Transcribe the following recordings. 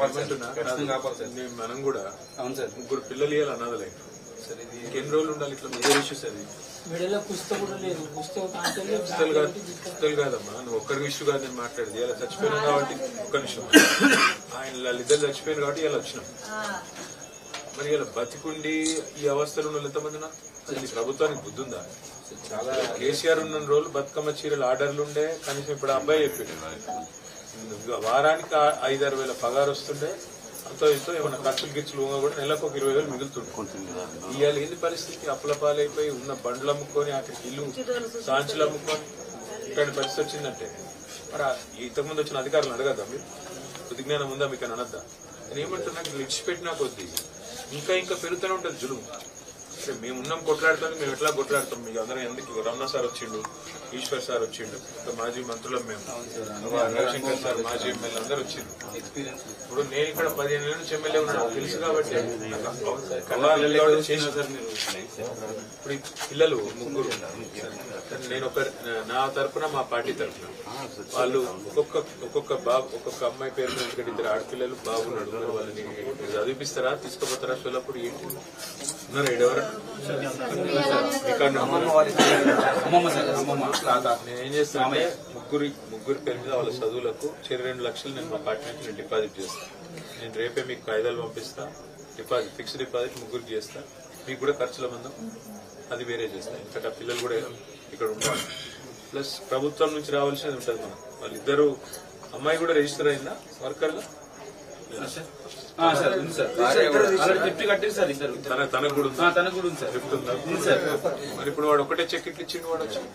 ఏమంటున్నా? ఖచ్చితంగా కాపాడు సార్. నేను- మనం కూడా అవును సార్ ముగ్గురు పిల్లలు ఇవ్వాలి అన్నదలే సార్ ఇది ఎన్ని రోజులు ఉండాలి ఇట్లా మేజర్ ఇష్యూస్ అది మెడలో పుస్తకం కూడా లేదు పుస్తకం కాంచెల్లి పుస్తలు కాదు పుస్తలు కాదమ్మా నువ్వు ఒక్కడి ఇష్యూ కాదు నేను మాట్లాడేది ఇలా చచ్చిపోయినాం కాబట్టి ఒక్క నిమిషం ఆయన వాళ్ళిద్దరు చచ్చిపోయారు కాబట్టి ఇలా వచ్చినాం మరి ఇలా బతికుండి ఈ అవస్థలు ఉన్న వాళ్ళు ఎంతమంది ఉన్నారు అసలు ఈ ప్రభుత్వానికి బుద్ధి ఉందా చాలా కేసీఆర్ ఉన్న రోజులు బతుకమ్మ చీరలు ఆర్డర్లు ఉండే కనీసం ఇప్పుడు ఆ అబ్బాయి చెప్పిండు ఇంకా వారానికి ఆ- ఐదారు వేల పగారు వస్తుండే అంతో ఇంతో ఏమైనా ఖర్చులు గిచ్చులు ఉన్నా కూడా నెలకు ఒక ఇరవై వేలు మిగులుతుండే ఇవాళ ఏంది పరిస్థితి అప్పుల పాలైపోయి ఉన్న బండ్లు అమ్ముకొని అక్కడికి ఇల్లు సాంచులు అమ్ముకొని ఇట్లాంటి పరిస్థితి వచ్చిందంటే మరి ఆ- ఇంతకుముందు వచ్చిన అధికారులు అడగద్దా మీరు విజ్ఞానం ఉందా మీకు అని అనద్దా నేను ఏమంటున్నా ఇట్లా ఇడిచిపెట్టినా కొద్దీ ఇంకా ఇంకా పెరుగుతూనే ఉంటుంది జులుము అంటే మేము ఉన్నాం కొట్లాడుతాం మేము ఎట్లా కొట్లాడతాం మీకు అందరం ఎందుకు రమణ సార్ వచ్చిండు ఈశ్వర్ సార్ వచ్చిండు ఇంకా మాజీ మంత్రులం మేము రవిశంకర్ సార్ మాజీ ఎమ్మెల్యే అందరు వచ్చిండు ఎక్స్పీరియన్స్ ఇప్పుడు నేను ఇక్కడ పదిహేను ఏళ్ళ నుంచి ఎమ్మెల్యే ఉన్నాను తెలుసు కాబట్టి కళా కాబట్టి చేసిన సార్ మీరు ఇప్పుడు ఈ పిల్లలు ముగ్గురు నేను ఒక నా తరపున మా పార్టీ తరపున వాళ్ళు ఒక్కొక్క ఒక్కొక్క బాబు ఒక్కొక్క అమ్మాయి పేరు మీద ఎందుకంటే ఇద్దరు ఆడపిల్లలు బాగున్నాడు మరి వాళ్ళని మీరు చదివిపిస్తారా తీసుకుపోతారా పిల్లప్పుడు ఏంటి ఉన్నారా ఈడెవరు రికార్డు అమ్మమ్మ వాళ్ళకి అమ్మమ్మ సార్ అమ్మమ్మ తాత నేను ఏం చేస్తానంటే ముగ్గురి ముగ్గురి పేరు మీద వాళ్ళ చదువులకు చెరు రెండు లక్షలు నేను మా పార్టీ నుంచి నేను డిపాజిట్ చేస్తాను నేను రేపే మీకు కాయిదాలు పంపిస్తా డిపాజిట్ ఫిక్స్డ్ డిపాజిట్ ముగ్గురికి చేస్తా మీకు కూడా ఖర్చుల మందం అది వేరే చేస్తా ఎందుకంటే ఆ పిల్లలు కూడా ఇక్కడ ఉండాలి ప్లస్ ప్రభుత్వం నుంచి రావాల్సినది ఉంటుంది మనం వాళ్ళిద్దరు అమ్మాయి కూడా రిజిస్టర్ అయిందా వర్కర్గా ఆ, సార్ ఉంది సార్ ఆల్రెడీ ఫిఫ్టీ కట్టారు సార్ ఇద్దరు తన తనకు కూడా ఉందా ఆ, తనకు కూడా ఉంది సార్ లిఫ్ట్ ఉందా ఉంది సార్ మరి ఇప్పుడు వాడు ఒకటే చెక్ ఇట్లా ఇచ్చిండు వాడు వచ్చి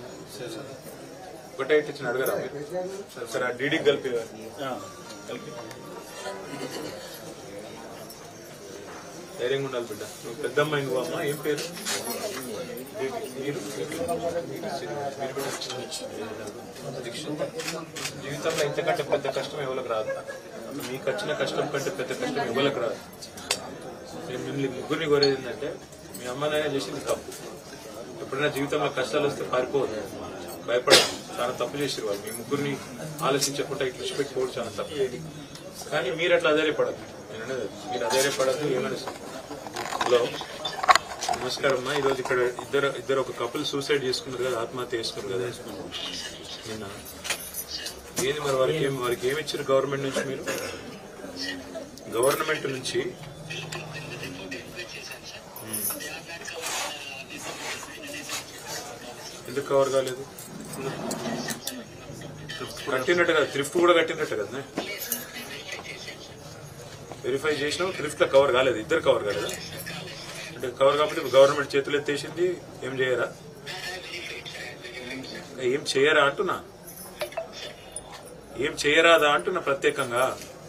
ఒకటే ఇట్లా ఇచ్చిన అడగరా మీరు సరే ఆ డీడీ కలిపి కలిపి ధైర్యంగా ఉండాలి బిడ్డ నువ్వు పెద్దమ్మాయి నువ్వు అమ్మ ఏం పేరు మీరు జీవితంలో ఇంతకంటే పెద్ద కష్టం ఎవరికి రాదు మీకు వచ్చిన కష్టం కంటే పెద్ద కష్టం ఎవరికి రాదు నేను మిమ్మల్ని ముగ్గురిని కోరేది ఏంటంటే మీ అమ్మ నాయన చేసింది తప్పు ఎప్పుడైనా జీవితంలో కష్టాలు వస్తే పారిపోవద్దు భయపడదు చాలా తప్పు చేసారు వాళ్ళు మీ ముగ్గురిని ఆలోచించకుండా ఇట్లా పెట్టుకోవడం చాలా తప్పు కానీ మీరు అట్లా అధైర్యపడదు నేను అనేది అది. మీరు అధైర్యపడద్దు ఏమని హలో నమస్కారం అమ్మా ఈరోజు ఇక్కడ ఇద్దరు ఇద్దరు ఒక కపుల్ సూసైడ్ చేసుకున్నారు కదా ఆత్మహత్య చేసుకున్నారు కదా నిన్న ఏది మరి వారికి ఏం వారికి ఏమి ఇచ్చారు గవర్నమెంట్ నుంచి మీరు గవర్నమెంట్ నుంచి ఎందుకు కవర్ కాలేదు కట్టినట్టు కదా థ్రిఫ్ట్ కూడా కట్టినట్టు కదా వెరిఫై చేసినావు థ్రిఫ్ట్ లో కవర్ కాలేదు ఇద్దరు కవర్ కాలేదా అంటే కవర్ కాబట్టి ఇప్పుడు గవర్నమెంట్ చేతులు ఎత్తేసింది ఏం చేయరా ఏం చేయరా అంటున్నా ఏం చేయరాదా అంటున్నా ప్రత్యేకంగా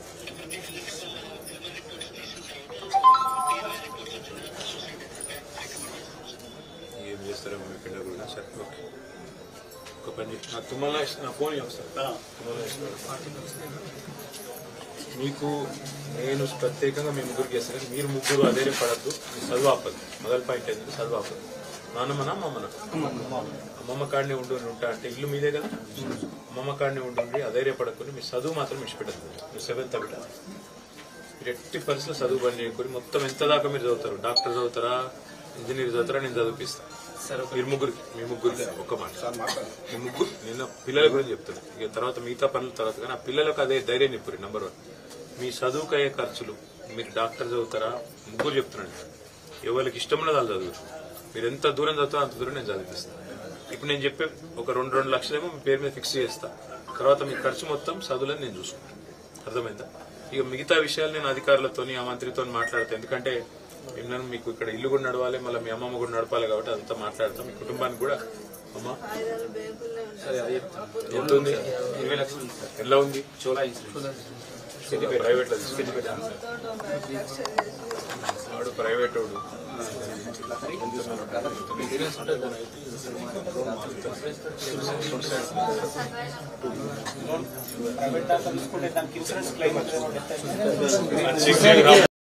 ఏం చేస్తారో మీ పిల్ల కూడా సరే ఓకే ఒక పని చేయి. నా తుమ్మల నా ఫోన్ వస్తాను తుమ్మల మీకు నేను ప్రత్యేకంగా మీ ముగ్గురికి చేస్తాను మీరు ముగ్గురు అదే పడద్దు మీ చదువు ఆపదు మొదటి పాయింట్ ఏంటంటే చదువు ఆపదు నాన్నమ్మనా అమ్మమ్మనా అమ్మమ్మ కాడనే ఉండు అని ఉంటా అంటే ఇల్లు మీదే కదా అమ్మమ్మ కాడనే ఉండండి అధైర్యపడకుండా మీ చదువు మాత్రం విడిచిపెట్టద్దు మీరు సెవెంత్ బిడ్డ మీరు ఎట్టి పరిస్థితుల్లో చదువు పని చేయకూడదు మొత్తం ఎంత దాకా మీరు చదువుతారు డాక్టర్ చదువుతారా ఇంజనీర్ చదువుతారా నేను చదివిపిస్తాను మీరు ముగ్గురికి మీ ముగ్గురికి ఒక్క మాట మీ ముగ్గురు నేను పిల్లల గురించి చెప్తాను ఇక తర్వాత మిగతా పనుల తర్వాత కానీ ఆ పిల్లలకు అదే ధైర్యం నిప్పురి నెంబర్ వన్ మీ చదువుకు అయ్యే ఖర్చులు మీరు డాక్టర్ చదువుతారా ముగ్గురు చెప్తున్నాను ఎవరికి ఇష్టం ఉన్నది వాళ్ళు చదువు మీరు ఎంత దూరం చదువుతారో అంత దూరం నేను చదివిస్తాను ఇప్పుడు నేను చెప్పే ఒక రెండు రెండు లక్షలేమో మీ పేరు మీద ఫిక్స్ చేస్తా తర్వాత మీ ఖర్చు మొత్తం చదువులని నేను చూసుకుంటాను అర్థమైందా ఇక మిగతా విషయాలు నేను అధికారులతోని ఆ మంత్రితో మాట్లాడతాను ఎందుకంటే నేను మీకు ఇక్కడ ఇల్లు కూడా నడవాలి మళ్ళీ మీ అమ్మమ్మ కూడా నడపాలి కాబట్టి అదంతా మాట్లాడతాం మీ కుటుంబానికి కూడా అమ్మ సరే అది చెప్తాను ఎంత ఉంది ఇరవై లక్షలు ఉంది సార్ ఎలా ఉంది చోలా ఇన్సూరెన్స్ ప్రైవేట్ లో వాడు ప్రైవేట్ వాడు ప్రైవేట్ డాక్టర్ తీసుకుంటే దానికి ఇన్సూరెన్స్ క్లెయిమ్ వచ్చింది